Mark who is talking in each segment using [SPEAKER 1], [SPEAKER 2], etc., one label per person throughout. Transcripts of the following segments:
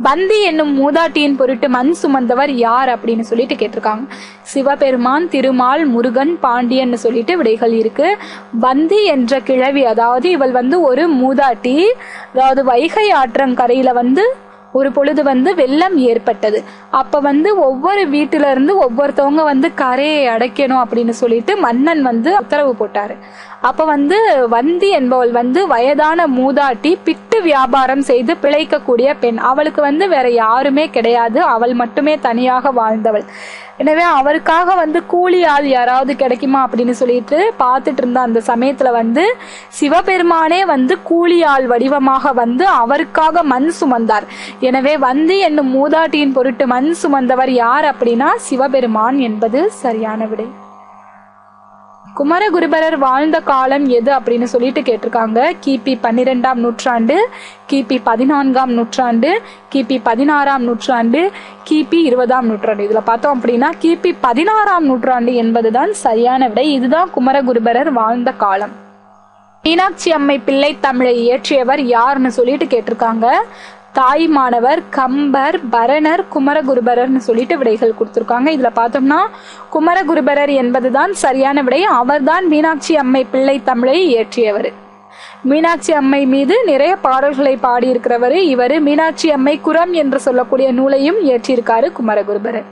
[SPEAKER 1] பந்தி என்னும் மூதாட்டியின் பொருட்டு மண் சுமந்தவர் யார் அப்படின்னு சொல்லிட்டு கேட்டிருக்காங்க சிவபெருமான் திருமால் முருகன் பாண்டியன்னு சொல்லிட்டு விடைகள் இருக்கு பந்தி என்ற கிழவி அதாவது இவள் வந்து ஒரு மூதாட்டி அதாவது வைகை ஆற்றங்கரையில வந்து ஒரு பொழுது வந்து வெள்ளம் ஏற்பட்டது அப்ப வந்து ஒவ்வொரு வீட்டுல இருந்து ஒவ்வொருத்தவங்க வந்து கரையை அடைக்கணும் அப்படின்னு சொல்லிட்டு மன்னன் வந்து உத்தரவு போட்டாரு அப்ப வந்து வந்தி என்பவள் வந்து வயதான மூதாட்டி பிட்டு வியாபாரம் செய்து பிழைக்கக்கூடிய பெண் அவளுக்கு வந்து வேற யாருமே கிடையாது அவள் மட்டுமே தனியாக வாழ்ந்தவள் எனவே அவருக்காக வந்து கூலி ஆள் யாராவது கிடைக்குமா அப்படின்னு சொல்லிட்டு பார்த்துட்டு இருந்த அந்த சமயத்துல வந்து சிவபெருமானே வந்து கூலி ஆள் வடிவமாக வந்து அவருக்காக மண் சுமந்தார் எனவே வந்தி என்னும் மூதாட்டியின் பொருட்டு மண் சுமந்தவர் யார் அப்படின்னா சிவபெருமான் என்பது சரியான விடை குமரகுருபரர் வாழ்ந்த காலம் எது அப்படின்னு சொல்லிட்டு கேட்டிருக்காங்க கிபி பன்னிரெண்டாம் நூற்றாண்டு கிபி பதினான்காம் நூற்றாண்டு கிபி பதினாறாம் நூற்றாண்டு கிபி இருபதாம் நூற்றாண்டு இதுல பார்த்தோம் அப்படின்னா கிபி பதினாறாம் நூற்றாண்டு என்பதுதான் சரியான விடை இதுதான் குமரகுருபரர் வாழ்ந்த காலம் மீனாட்சி அம்மை பிள்ளை தமிழை இயற்றியவர் யாருன்னு சொல்லிட்டு கேட்டிருக்காங்க தாய்மானவர் கம்பர் பரணர் குமரகுருபரர்னு சொல்லிட்டு விடைகள் கொடுத்திருக்காங்க இதுல பார்த்தோம்னா குமரகுருபரர் என்பதுதான் சரியான விடை அவர்தான் மீனாட்சி அம்மை பிள்ளை தமிழை இயற்றியவர் மீனாட்சி அம்மை மீது நிறைய பாடல்களை பாடியிருக்கிறவர் இவர் மீனாட்சி அம்மை குரம் என்று சொல்லக்கூடிய நூலையும் இயற்றியிருக்காரு குமரகுருபரர்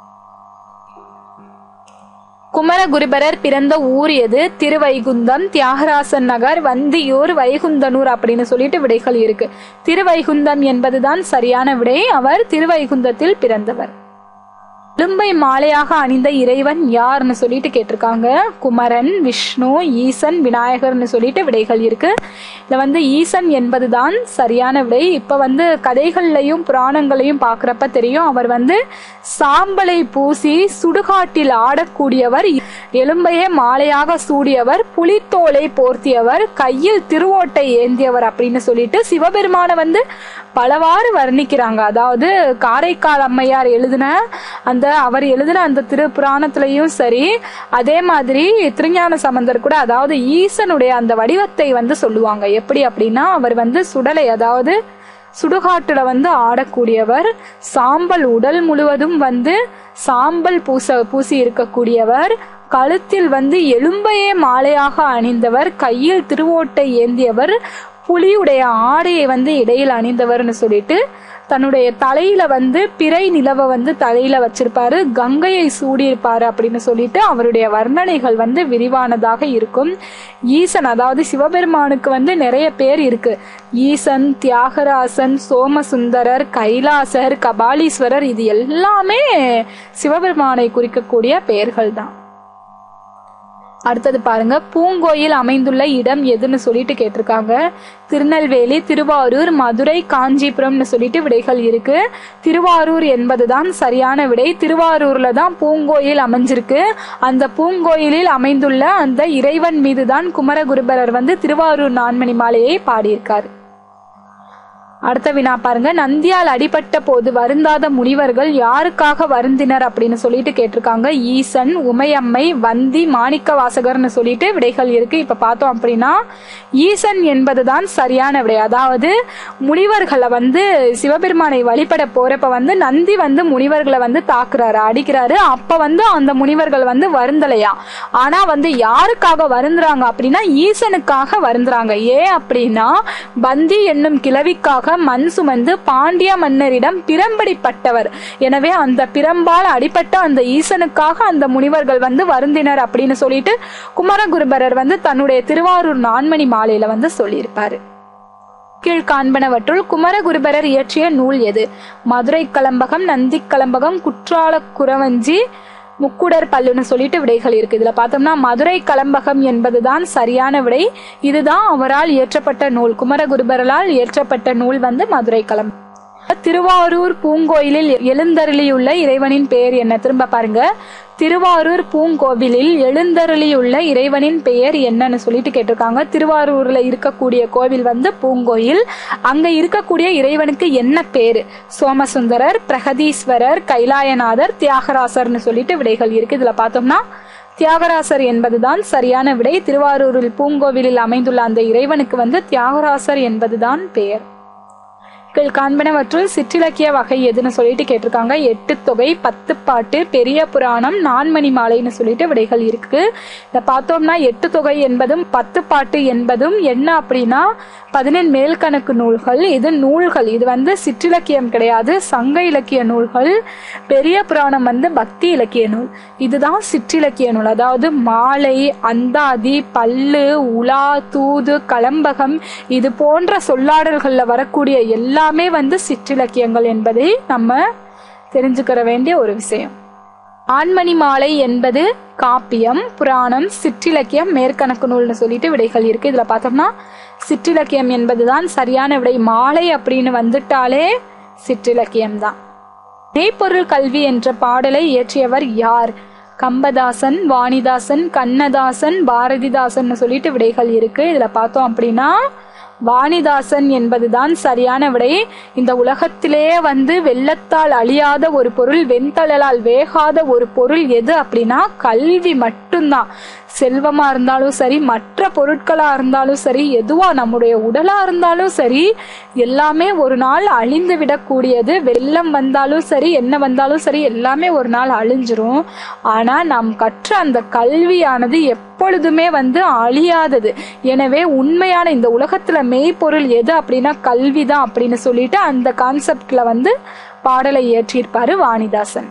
[SPEAKER 1] குமரகுருபரர் பிறந்த ஊர் எது திருவைகுந்தம் தியாகராசன் நகர் வந்தியூர் வைகுந்தனூர் அப்படின்னு சொல்லிட்டு விடைகள் இருக்கு திருவைகுந்தம் என்பதுதான் சரியான விடை அவர் திருவைகுந்தத்தில் பிறந்தவர் எலும்பை மாலையாக அணிந்த இறைவன் யாருன்னு சொல்லிட்டு கேட்டிருக்காங்க குமரன் விஷ்ணு ஈசன் விநாயகர்னு சொல்லிட்டு விடைகள் இருக்கு இதுல வந்து ஈசன் என்பதுதான் சரியான விடை இப்ப வந்து கதைகள்லையும் புராணங்களையும் பார்க்கறப்ப தெரியும் அவர் வந்து சாம்பலை பூசி சுடுகாட்டில் ஆடக்கூடியவர் எலும்பையே மாலையாக சூடியவர் புலித்தோலை போர்த்தியவர் கையில் திருவோட்டை ஏந்தியவர் அப்படின்னு சொல்லிட்டு சிவபெருமான வந்து பலவாறு வர்ணிக்கிறாங்க அதாவது காரைக்கால் அம்மையார் எழுதின அந்த அவர் எழுதின அந்த திரு புராணத்திலையும் சரி அதே மாதிரி திருஞான சம்பந்தர் கூட அதாவது ஈசனுடைய அந்த வடிவத்தை வந்து சொல்லுவாங்க எப்படி அப்படின்னா அவர் வந்து சுடலை அதாவது சுடுகாட்டுல வந்து ஆடக்கூடியவர் சாம்பல் உடல் முழுவதும் வந்து சாம்பல் பூச பூசி இருக்கக்கூடியவர் கழுத்தில் வந்து எலும்பையே மாலையாக அணிந்தவர் கையில் திருவோட்டை ஏந்தியவர் புலியுடைய ஆடையை வந்து இடையில் அணிந்தவர்னு சொல்லிட்டு தன்னுடைய தலையில வந்து பிறை நிலவை வந்து தலையில வச்சிருப்பாரு கங்கையை சூடியிருப்பாரு அப்படின்னு சொல்லிட்டு அவருடைய வர்ணனைகள் வந்து விரிவானதாக இருக்கும் ஈசன் அதாவது சிவபெருமானுக்கு வந்து நிறைய பேர் இருக்கு ஈசன் தியாகராசன் சோமசுந்தரர் கைலாசர் கபாலீஸ்வரர் இது எல்லாமே சிவபெருமானை குறிக்கக்கூடிய பெயர்கள் தான் அடுத்தது பாருங்க பூங்கோயில் அமைந்துள்ள இடம் எதுன்னு சொல்லிட்டு கேட்டிருக்காங்க திருநெல்வேலி திருவாரூர் மதுரை காஞ்சிபுரம்னு சொல்லிட்டு விடைகள் இருக்கு திருவாரூர் என்பதுதான் சரியான விடை திருவாரூர்ல தான் பூங்கோயில் அமைஞ்சிருக்கு அந்த பூங்கோயிலில் அமைந்துள்ள அந்த இறைவன் மீதுதான் குமரகுருபரர் வந்து திருவாரூர் நான்மணி மாலையை பாடியிருக்காரு அடுத்த வினா பாருங்க நந்தியால் அடிபட்ட போது வருந்தாத முனிவர்கள் யாருக்காக வருந்தினர் அப்படின்னு சொல்லிட்டு கேட்டிருக்காங்க ஈசன் உமையம்மை வந்தி மாணிக்க வாசகர்னு சொல்லிட்டு விடைகள் இருக்கு இப்ப பார்த்தோம் அப்படின்னா ஈசன் என்பதுதான் சரியான விடை அதாவது முனிவர்களை வந்து சிவபெருமானை வழிபட போறப்ப வந்து நந்தி வந்து முனிவர்களை வந்து தாக்குறாரு அடிக்கிறாரு அப்ப வந்து அந்த முனிவர்கள் வந்து வருந்தலையா ஆனா வந்து யாருக்காக வருந்துறாங்க அப்படின்னா ஈசனுக்காக வருந்துறாங்க ஏன் அப்படின்னா பந்தி என்னும் கிழவிக்காக மண் சுமந்து பாண்டிய மன்னரிடம் பிரம்படிப்பட்டவர் எனவே அந்த பிரம்பால் அடிப்பட்ட அந்த ஈசனுக்காக அந்த முனிவர்கள் வந்து வருந்தினர் அப்படின்னு சொல்லிட்டு குமரகுருபரர் வந்து தன்னுடைய திருவாரூர் நான்மணி மாலையில வந்து சொல்லியிருப்பாரு கீழ்காண்பனவற்றுள் குமரகுருபரர் இயற்றிய நூல் எது மதுரை கலம்பகம் நந்தி கலம்பகம் குற்றால குறவஞ்சி முக்குடர் பல்லுன்னு சொல்லிட்டு விடைகள் இருக்கு இதுல பார்த்தோம்னா மதுரை கலம்பகம் என்பதுதான் சரியான விடை இதுதான் அவரால் இயற்றப்பட்ட நூல் குமரகுருபரலால் இயற்றப்பட்ட நூல் வந்து மதுரை கலம் திருவாரூர் பூங்கோயிலில் எழுந்தருளியுள்ள இறைவனின் பெயர் என்ன திரும்ப பாருங்க திருவாரூர் பூங்கோவிலில் எழுந்தருளியுள்ள இறைவனின் பெயர் என்னன்னு சொல்லிட்டு கேட்டிருக்காங்க திருவாரூர்ல இருக்கக்கூடிய கோவில் வந்து பூங்கோயில் அங்க இருக்கக்கூடிய இறைவனுக்கு என்ன பேரு சோமசுந்தரர் பிரகதீஸ்வரர் கைலாயநாதர் தியாகராசர்னு சொல்லிட்டு விடைகள் இருக்கு இதுல பார்த்தோம்னா தியாகராசர் என்பதுதான் சரியான விடை திருவாரூரில் பூங்கோவிலில் அமைந்துள்ள அந்த இறைவனுக்கு வந்து தியாகராசர் என்பதுதான் பெயர் கீழ் காண்பனவற்றுள் சிற்றிலக்கிய வகை எதுன்னு சொல்லிட்டு கேட்டிருக்காங்க எட்டு தொகை பத்து பாட்டு பெரிய புராணம் நான்மணி மாலைன்னு சொல்லிட்டு விடைகள் இருக்கு இதை பார்த்தோம்னா எட்டு தொகை என்பதும் பத்து பாட்டு என்பதும் என்ன அப்படின்னா பதினெண் மேல்கணக்கு நூல்கள் இது நூல்கள் இது வந்து சிற்றிலக்கியம் கிடையாது சங்க இலக்கிய நூல்கள் பெரிய புராணம் வந்து பக்தி இலக்கிய நூல் இதுதான் சிற்றிலக்கிய நூல் அதாவது மாலை அந்தாதி பல்லு உலா தூது கலம்பகம் இது போன்ற சொல்லாடல்கள்ல வரக்கூடிய எல்லாமே வந்து சிற்றிலக்கியங்கள் என்பதை நம்ம தெரிஞ்சுக்கிற வேண்டிய ஒரு விஷயம் ஆண்மணி மாலை என்பது காப்பியம் புராணம் சிற்றிலக்கியம் மேற்கணக்கு நூல்னு சொல்லிட்டு விடைகள் இருக்கு இதுல பார்த்தோம்னா சிற்றிலக்கியம் என்பதுதான் சரியான விடை மாலை அப்படின்னு வந்துட்டாலே சிற்றிலக்கியம் தான் மெய்ப்பொருள் கல்வி என்ற பாடலை இயற்றியவர் யார் கம்பதாசன் வாணிதாசன் கண்ணதாசன் பாரதிதாசன் சொல்லிட்டு விடைகள் இருக்கு இதுல பார்த்தோம் அப்படின்னா வாணிதாசன் என்பதுதான் சரியான விடை இந்த உலகத்திலே வந்து வெள்ளத்தால் அழியாத ஒரு பொருள் வெண்தழலால் வேகாத ஒரு பொருள் எது அப்படின்னா கல்வி மட்டும்தான் செல்வமா இருந்தாலும் சரி மற்ற பொருட்களா இருந்தாலும் சரி எதுவா நம்முடைய உடலா இருந்தாலும் சரி எல்லாமே ஒரு நாள் அழிந்து விடக்கூடியது வெள்ளம் வந்தாலும் சரி என்ன வந்தாலும் சரி எல்லாமே ஒரு நாள் அழிஞ்சிரும் ஆனா நாம் கற்ற அந்த கல்வியானது எப்பொழுதுமே வந்து அழியாதது எனவே உண்மையான இந்த உலகத்துல மெய்ப்பொருள் எது அப்படின்னா கல்வி தான் அப்படின்னு சொல்லிட்டு அந்த கான்செப்ட்ல வந்து பாடலை இயற்றியிருப்பாரு வாணிதாசன்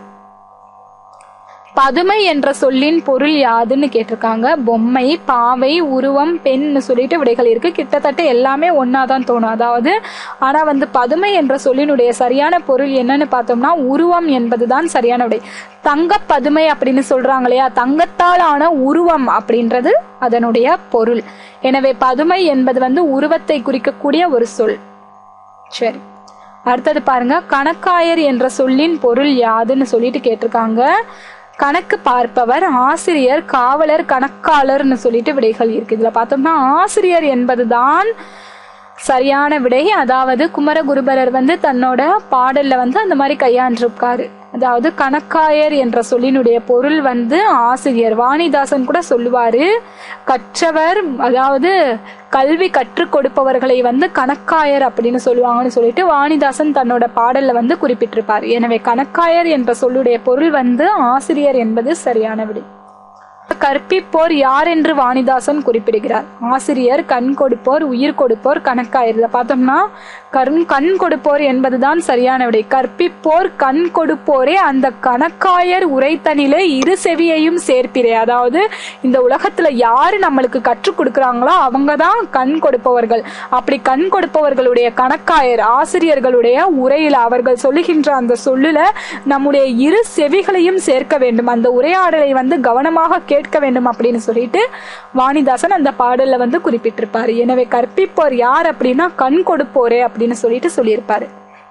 [SPEAKER 1] பதுமை என்ற சொல்லின் பொருள் யாதுன்னு கேட்டிருக்காங்க பொம்மை பாவை உருவம் பெண்னு சொல்லிட்டு விடைகள் இருக்கு கிட்டத்தட்ட எல்லாமே ஒன்னாதான் தோணும் அதாவது ஆனா வந்து பதுமை என்ற சொல்லினுடைய சரியான பொருள் என்னன்னு பார்த்தோம்னா உருவம் என்பதுதான் சரியான விடை தங்க பதுமை அப்படின்னு சொல்றாங்க இல்லையா தங்கத்தால் ஆன உருவம் அப்படின்றது அதனுடைய பொருள் எனவே பதுமை என்பது வந்து உருவத்தை குறிக்கக்கூடிய ஒரு சொல் சரி அடுத்தது பாருங்க கணக்காயர் என்ற சொல்லின் பொருள் யாதுன்னு சொல்லிட்டு கேட்டிருக்காங்க கணக்கு பார்ப்பவர் ஆசிரியர் காவலர் கணக்காளர்னு சொல்லிட்டு விடைகள் இருக்கு இதுல பார்த்தோம்னா ஆசிரியர் என்பதுதான் சரியான விடை அதாவது குமரகுருபரர் வந்து தன்னோட பாடல்ல வந்து அந்த மாதிரி கையாண்டிருக்காரு அதாவது கணக்காயர் என்ற சொல்லினுடைய பொருள் வந்து ஆசிரியர் வாணிதாசன் கூட சொல்லுவாரு கற்றவர் அதாவது கல்வி கற்றுக் கொடுப்பவர்களை வந்து கணக்காயர் அப்படின்னு சொல்லுவாங்கன்னு சொல்லிட்டு வாணிதாசன் தன்னோட பாடல்ல வந்து குறிப்பிட்டிருப்பார் எனவே கணக்காயர் என்ற சொல்லுடைய பொருள் வந்து ஆசிரியர் என்பது சரியான விடை கற்பிப்போர் யார் என்று வாணிதாசன் குறிப்பிடுகிறார் ஆசிரியர் கண் கொடுப்போர் உயிர் கொடுப்போர் கணக்காயர் இதை பார்த்தோம்னா கண் கண் கொடுப்போர் என்பதுதான் சரியான விடை கற்பிப்போர் கண் கொடுப்போரே அந்த கணக்காயர் உரைத்தனிலே இரு செவியையும் சேர்ப்பிரே அதாவது இந்த உலகத்துல யாரு நம்மளுக்கு கற்றுக் கொடுக்கறாங்களோ அவங்க தான் கண் கொடுப்பவர்கள் அப்படி கண் கொடுப்பவர்களுடைய கணக்காயர் ஆசிரியர்களுடைய உரையில அவர்கள் சொல்லுகின்ற அந்த சொல்லுல நம்முடைய இரு செவிகளையும் சேர்க்க வேண்டும் அந்த உரையாடலை வந்து கவனமாக கேட்க வேண்டும் அப்படின்னு சொல்லிட்டு வாணிதாசன் அந்த பாடல்ல வந்து குறிப்பிட்டிருப்பாரு எனவே கற்பிப்போர் யார் அப்படின்னா கண் கொடுப்போரே அப்படின்னு சொல்லிட்டு சொல்லியிருப்பாரு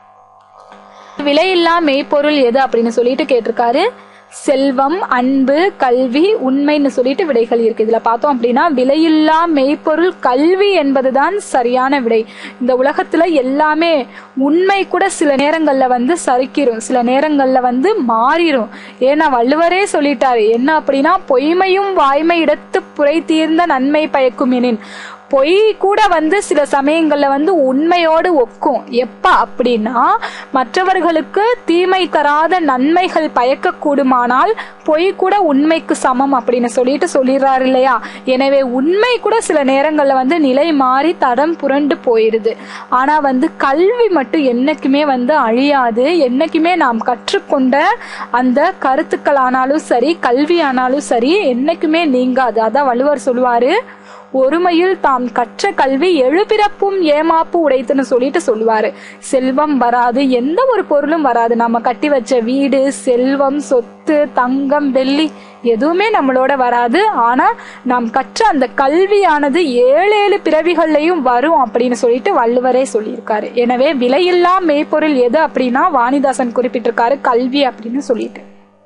[SPEAKER 1] விலையில்லா மெய்ப்பொருள் எது அப்படின்னு சொல்லிட்டு கேட்டிருக்காரு செல்வம் அன்பு கல்வி உண்மைன்னு சொல்லிட்டு விடைகள் இருக்கு இதுல பார்த்தோம் அப்படின்னா விலையில்லா மெய்ப்பொருள் கல்வி என்பதுதான் சரியான விடை இந்த உலகத்துல எல்லாமே உண்மை கூட சில நேரங்கள்ல வந்து சரிக்கிரும் சில நேரங்கள்ல வந்து மாறிடும் ஏன்னா வள்ளுவரே சொல்லிட்டாரு என்ன அப்படின்னா பொய்மையும் வாய்மை இடத்து புரை தீர்ந்த நன்மை பயக்கும் எனின் பொய் கூட வந்து சில சமயங்கள்ல வந்து உண்மையோடு ஒக்கும் எப்ப அப்படின்னா மற்றவர்களுக்கு தீமை தராத நன்மைகள் பயக்கக்கூடுமானால் பொய் கூட உண்மைக்கு சமம் அப்படின்னு சொல்லிட்டு சொல்லிடுறாரு இல்லையா எனவே உண்மை கூட சில நேரங்கள்ல வந்து நிலை மாறி தடம் புரண்டு போயிருது ஆனா வந்து கல்வி மட்டும் என்னைக்குமே வந்து அழியாது என்னைக்குமே நாம் கற்றுக்கொண்ட அந்த கருத்துக்கள் ஆனாலும் சரி கல்வி ஆனாலும் சரி என்னைக்குமே நீங்காது அதான் வள்ளுவர் சொல்லுவாரு ஒருமையில் தாம் கற்ற கல்வி எழுபிறப்பும் ஏமாப்பு உடைத்துன்னு சொல்லிட்டு சொல்லுவாரு செல்வம் வராது எந்த ஒரு பொருளும் வராது நம்ம கட்டி வச்ச வீடு செல்வம் சொத்து தங்கம் வெள்ளி எதுவுமே நம்மளோட வராது ஆனா நாம் கற்ற அந்த கல்வியானது ஏழு ஏழு பிறவிகள்லையும் வரும் அப்படின்னு சொல்லிட்டு வள்ளுவரே சொல்லியிருக்காரு எனவே விலையில்லா மெய்ப்பொருள் எது அப்படின்னா வாணிதாசன் குறிப்பிட்டிருக்காரு கல்வி அப்படின்னு சொல்லிட்டு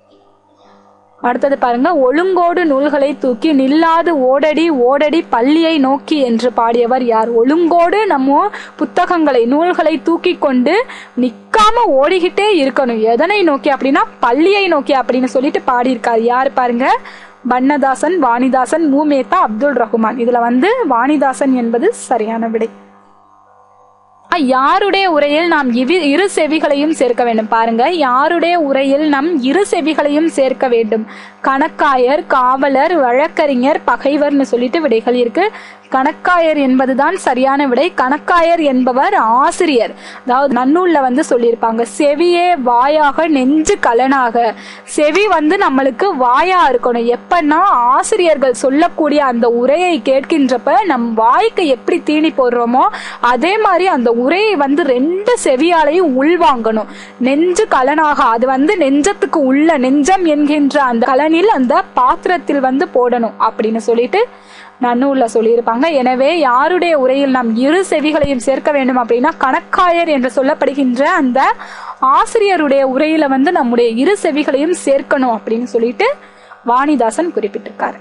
[SPEAKER 1] அடுத்தது பாருங்க ஒழுங்கோடு நூல்களை தூக்கி நில்லாது ஓடடி ஓடடி பள்ளியை நோக்கி என்று பாடியவர் யார் ஒழுங்கோடு நம்ம புத்தகங்களை நூல்களை தூக்கி கொண்டு நிக்காம ஓடிக்கிட்டே இருக்கணும் எதனை நோக்கி அப்படின்னா பள்ளியை நோக்கி அப்படின்னு சொல்லிட்டு பாடியிருக்காரு யாரு பாருங்க வண்ணதாசன் வாணிதாசன் மூமேத்தா அப்துல் ரஹ்மான் இதுல வந்து வாணிதாசன் என்பது சரியான விடை யாருடைய உரையில் நாம் இவி- இரு செவிகளையும் சேர்க்க வேண்டும் பாருங்க யாருடைய உரையில் நம் இரு செவிகளையும் சேர்க்க வேண்டும் கணக்காயர் காவலர் வழக்கறிஞர் பகைவர்னு சொல்லிட்டு விடைகள் இருக்கு கணக்காயர் என்பதுதான் சரியான விடை கணக்காயர் என்பவர் ஆசிரியர் அதாவது நன்னூல்ல வந்து சொல்லியிருப்பாங்க செவியே வாயாக நெஞ்சு கலனாக செவி வந்து நம்மளுக்கு வாயா இருக்கணும் எப்பன்னா ஆசிரியர்கள் சொல்லக்கூடிய அந்த உரையை கேட்கின்றப்ப நம் வாய்க்கு எப்படி தீனி போடுறோமோ அதே மாதிரி அந்த உரையை வந்து ரெண்டு செவியாலையும் உள்வாங்கணும் நெஞ்சு கலனாக அது வந்து நெஞ்சத்துக்கு உள்ள நெஞ்சம் என்கின்ற அந்த கலனில் அந்த பாத்திரத்தில் வந்து போடணும் அப்படின்னு சொல்லிட்டு நன்னூல்ல சொல்லியிருப்பாங்க எனவே யாருடைய உரையில் நாம் இரு செவிகளையும் சேர்க்க வேண்டும் அப்படின்னா கணக்காயர் என்று சொல்லப்படுகின்ற அந்த ஆசிரியருடைய உரையில வந்து நம்முடைய இரு செவிகளையும் சேர்க்கணும் அப்படின்னு சொல்லிட்டு வாணிதாசன் குறிப்பிட்டிருக்காரு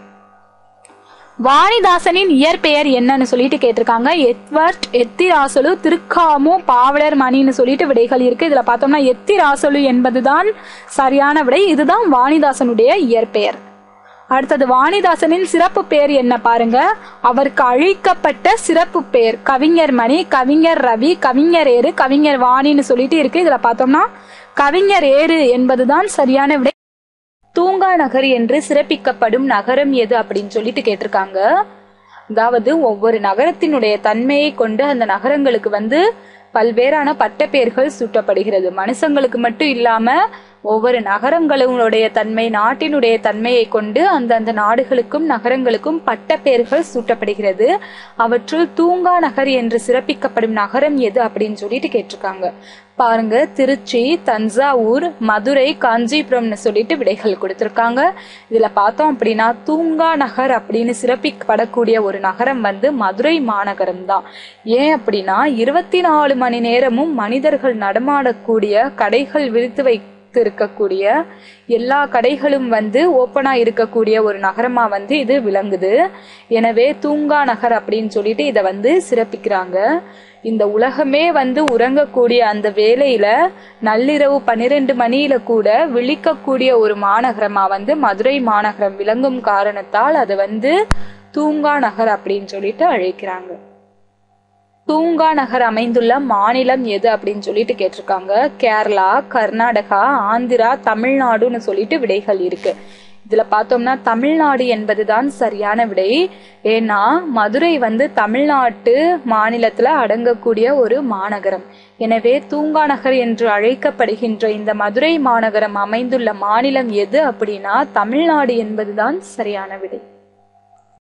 [SPEAKER 1] வாணிதாசனின் இயற்பெயர் என்னன்னு சொல்லிட்டு கேட்டிருக்காங்க எட்வர்ட் எத்திராசலு திருக்காமு பாவலர் மணின்னு சொல்லிட்டு விடைகள் இருக்கு இதுல பார்த்தோம்னா எத்திராசலு என்பதுதான் சரியான விடை இதுதான் வாணிதாசனுடைய இயற்பெயர் அடுத்தது வாணிதாசனின் சிறப்பு பெயர் என்ன பாருங்க அவருக்கு அழிக்கப்பட்ட சிறப்பு பெயர் கவிஞர் மணி கவிஞர் ரவி கவிஞர் ஏறு கவிஞர் வாணின்னு சொல்லிட்டு இருக்கு இதுல பார்த்தோம்னா கவிஞர் ஏறு என்பதுதான் சரியான விடை தூங்கா நகர் என்று சிறப்பிக்கப்படும் நகரம் எது அப்படின்னு சொல்லிட்டு கேட்டிருக்காங்க அதாவது ஒவ்வொரு நகரத்தினுடைய தன்மையை கொண்டு அந்த நகரங்களுக்கு வந்து பல்வேறான பட்டப்பெயர்கள் சூட்டப்படுகிறது மனுஷங்களுக்கு மட்டும் இல்லாம ஒவ்வொரு நகரங்களுடைய தன்மை நாட்டினுடைய தன்மையை கொண்டு அந்தந்த நாடுகளுக்கும் நகரங்களுக்கும் பட்டப்பெயர்கள் சூட்டப்படுகிறது அவற்றுள் தூங்கா நகர் என்று சிறப்பிக்கப்படும் நகரம் எது அப்படின்னு சொல்லிட்டு கேட்டிருக்காங்க பாருங்க திருச்சி தஞ்சாவூர் மதுரை காஞ்சிபுரம்னு சொல்லிட்டு விடைகள் கொடுத்திருக்காங்க இதுல பார்த்தோம் அப்படின்னா தூங்கா நகர் அப்படின்னு சிறப்பிக்கப்படக்கூடிய ஒரு நகரம் வந்து மதுரை மாநகரம் தான் ஏன் அப்படின்னா இருபத்தி நாலு மணி நேரமும் மனிதர்கள் நடமாடக்கூடிய கடைகள் விரித்து வை இருக்கக்கூடிய எல்லா கடைகளும் வந்து ஓப்பனா இருக்கக்கூடிய ஒரு நகரமா வந்து இது விளங்குது எனவே தூங்கா நகர் அப்படின்னு சொல்லிட்டு இதை வந்து சிறப்பிக்கிறாங்க இந்த உலகமே வந்து உறங்கக்கூடிய அந்த வேலையில நள்ளிரவு பன்னிரெண்டு மணியில கூட விழிக்கக்கூடிய ஒரு மாநகரமா வந்து மதுரை மாநகரம் விளங்கும் காரணத்தால் அது வந்து தூங்கா நகர் அப்படின்னு சொல்லிட்டு அழைக்கிறாங்க தூங்கா நகர் அமைந்துள்ள மாநிலம் எது அப்படின்னு சொல்லிட்டு கேட்டிருக்காங்க கேரளா கர்நாடகா ஆந்திரா தமிழ்நாடுன்னு சொல்லிட்டு விடைகள் இருக்கு இதுல பார்த்தோம்னா தமிழ்நாடு என்பதுதான் சரியான விடை ஏன்னா மதுரை வந்து தமிழ்நாட்டு மாநிலத்துல அடங்கக்கூடிய ஒரு மாநகரம் எனவே தூங்கா நகர் என்று அழைக்கப்படுகின்ற இந்த மதுரை மாநகரம் அமைந்துள்ள மாநிலம் எது அப்படின்னா தமிழ்நாடு என்பதுதான் சரியான விடை